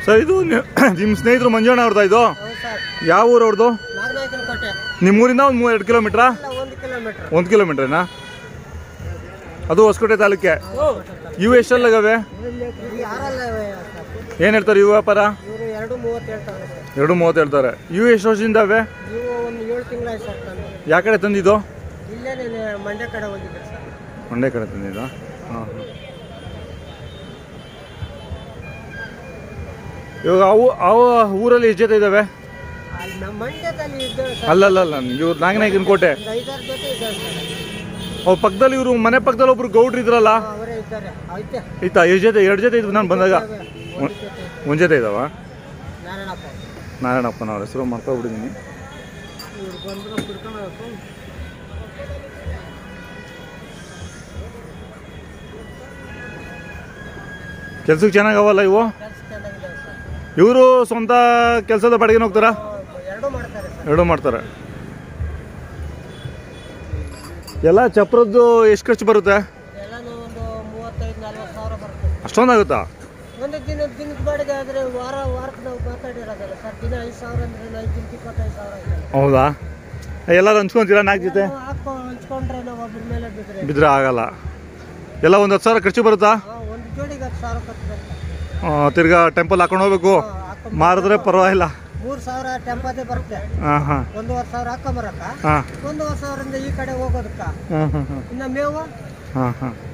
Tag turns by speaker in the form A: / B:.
A: Sir ಇದು ನಿಮ್ಮ ಸ್ನೇಹಿತರು ಮಂಜಣ್ಣ ಅವ್ರದ್ದು ಇದು
B: ಹೌದು ಸರ್
A: ಯಾವ ಊರು ಅವ್ರದ್ದು
B: ನಾಗನಾಯಕನ ಕೋಟೆ
A: ನಿಮ್ಮೂರಿಂದ ಒಂದು ಮೂರು ಎರಡು ಕಿಲೋಮೀಟ್ರಾ
B: ಇಲ್ಲ ಒಂದು ಕಿಲೋಮೀಟರ್
A: ಒಂದು ಕಿಲೋಮೀಟ್ರೇನಾ ಅದು ಹೊಸಕೋಟೆ ತಾಲೂಕೆ ಇವು ಎಷ್ಟಲ್ಲಗವೆ
B: ಯಾರಲ್ಲ ಸರ್
A: ಏನು ಹೇಳ್ತಾರೆ ಇವು ವ್ಯಾಪಾರ
B: ಇವರು ಎರಡು ಮೂವತ್ತು ಹೇಳ್ತಾರೆ ಸರ್
A: ಎರಡು ಮೂವತ್ತು ಹೇಳ್ತಾರೆ ಇವು ಎಷ್ಟು ವರ್ಷದಿಂದ ಅವೆ
B: ನೀವು ಒಂದು ಏಳು ತಿಂಗಳಾಯ್ತು ಸರ್ ತಂದು
A: ಯಾವ ಕಡೆ ತಂದಿದ್ದು
B: ಇಲ್ಲೇ ನೀನು ಮಂಡ್ಯ ಕಡೆ ಹೋಗಿದ್ದೆ ಸರ್
A: ಮಂಡ್ಯ ಕಡೆ ತಂದಿದ್ದು ಹಾಂ ಇವಾಗ ಅವು ಅವು ಊರಲ್ಲಿ ಎಷ್ಟು ಜೊತೆ ಇದ್ದಾವೆ
B: ಅಲ್ಲಿ ನಮ್ಮ ಮಂಡ್ಯದಲ್ಲಿ ಇದ್ದೇವೆ ಸರ್
A: ಅಲ್ಲಲ್ಲ ಅಲ್ಲ ಇವ್ರು ನಾಗನಾಯಕನ ಕೋಟೆ
B: ಒಂದು ಐದಾರು ಜೊತೆ ಇದ್ದಾರೆ ಸರ್
A: ಅವ್ರ ಪಕ್ಕದಲ್ಲಿ ಇವರು ಮನೆ ಪಕ್ಕದಲ್ಲಿ ಒಬ್ರು ಗೌಡ್ರು ಇದ್ರಲ್ಲ
B: ಹಾ, ಅವರೇ ಇದ್ದಾರೆ ಐತೆ
A: ಆಯ್ತಾ ಎಷ್ಟು ಜೊತೆ ಎರಡು ಜೊತೆ ಇದ್ವು ನಾನು ಬಂದಾಗ
B: ಒಂದು ಜೊತೆ
A: ಒಂದು ಜೊತೆ ಇದಾವ
B: ನಾರಾಯಣಪ್ಪ
A: ನಾರಾಯಣಪ್ಪನ ಅವ್ರ ಹೆಸರು ಮಾಡ್ಕೊಬಿಟ್ಟಿದ್ದೀನಿ
B: ಇವ್ರು ಬಂದ್ರು ಬಿಡ್ಕೊಂಡು ಹೋಗ್ಬೇಕು.
A: ಕೆಲ್ಸಕ್ಕೆ ಚೆನ್ನಾಗವಲ್ಲ ಇವು
B: ಕೆಲ್ಸ ಚೆನ್ನಾಗಿದೆ ಸರ್
A: ಇವರು ಸ್ವಂತ ಕೆಲಸದ ಬಾಡಿಗೆ ಹೋಗ್ತಾರಾ
B: ಎರಡೂ ಮಾಡ್ತಾರೆ ಸರ್
A: ಎರಡು ಮಾಡ್ತಾರೆ ಎಲ್ಲ ಚಪ್ರದ್ದು ಎಷ್ಟು ಖರ್ಚು ಬರುತ್ತೆ
B: ಎಲ್ಲನೂ ಒಂದು ಮೂವತ್ತೈದು ನಲ್ವತ್ತು ಸಾವಿರ ಬರ್ತದೆ
A: ಅಷ್ಟೊಂದಾಗುತ್ತಾ
B: ಒಂದು ದಿನ ದಿನದ ಬಾಡಿಗೆ ಆದರೆ ವಾರ ವಾರಕ್ಕೆ ನಾವು ಮಾತಾಡಿರೋದಲ್ಲ ಸರ್ ದಿನ ಐದು ಸಾವಿರ ಅಂದರೆ ಐದು ದಿನಕ್ಕೆ ಇಪ್ಪತ್ತೈದು ಸಾವಿರ ಆಯ್ತಲ್ಲ
A: ಹೌದಾ ಎಲ್ಲರೂ ಹಂಚ್ಕೊಂತೀರಾ ನಾಲ್ಕು ಜೊತೆ
B: ನಾವು ಹಾಕೋ ಹಂಚ್ಕೊಂಡ್ರೆ ನಾವು ಒಬ್ಬರ ಮೇಲೆ ಬಿದ್ದರೆ
A: ಬಿದ್ರೆ ಆಗಲ್ಲ ಎಲ್ಲ ಒಂದು ಹತ್ತು ಸಾವಿರ ಖರ್ಚು ಬರುತ್ತಾ
B: ಒಂದು ಜೋಡಿಗೆ ಹತ್ತು ಸಾವಿರ ಕಟ್ಟಬೇಕು
A: ಆ, ತಿರ್ಗಾ ಟೆಂಪಲ್ ಹಾಕೊಂಡು ಹೋಗ್ಬೇಕು
B: ಹಾಕೊಂಡ್
A: ಮಾರಿದ್ರೆ ಪರವಾಗಿಲ್ಲ
B: ಮೂರು ಸಾವಿರ ಟೆಂಪದೇ ಬರುತ್ತೆ
A: ಹಾಂ ಹಾಂ
B: ಒಂದೂವರೆ ಸಾವಿರ ಹಾಕೊಂಬರಕ್ಕ
A: ಹಾಂ
B: ಒಂದೂವರೆ ಸಾವಿರದಿಂದ ಈ ಕಡೆ ಹೋಗೋದಕ್ಕ
A: ಹಾಂ ಹಾಂ ಹಾಂ
B: ಇನ್ನು ಮೇವು
A: ಹಾಂ ಹಾಂ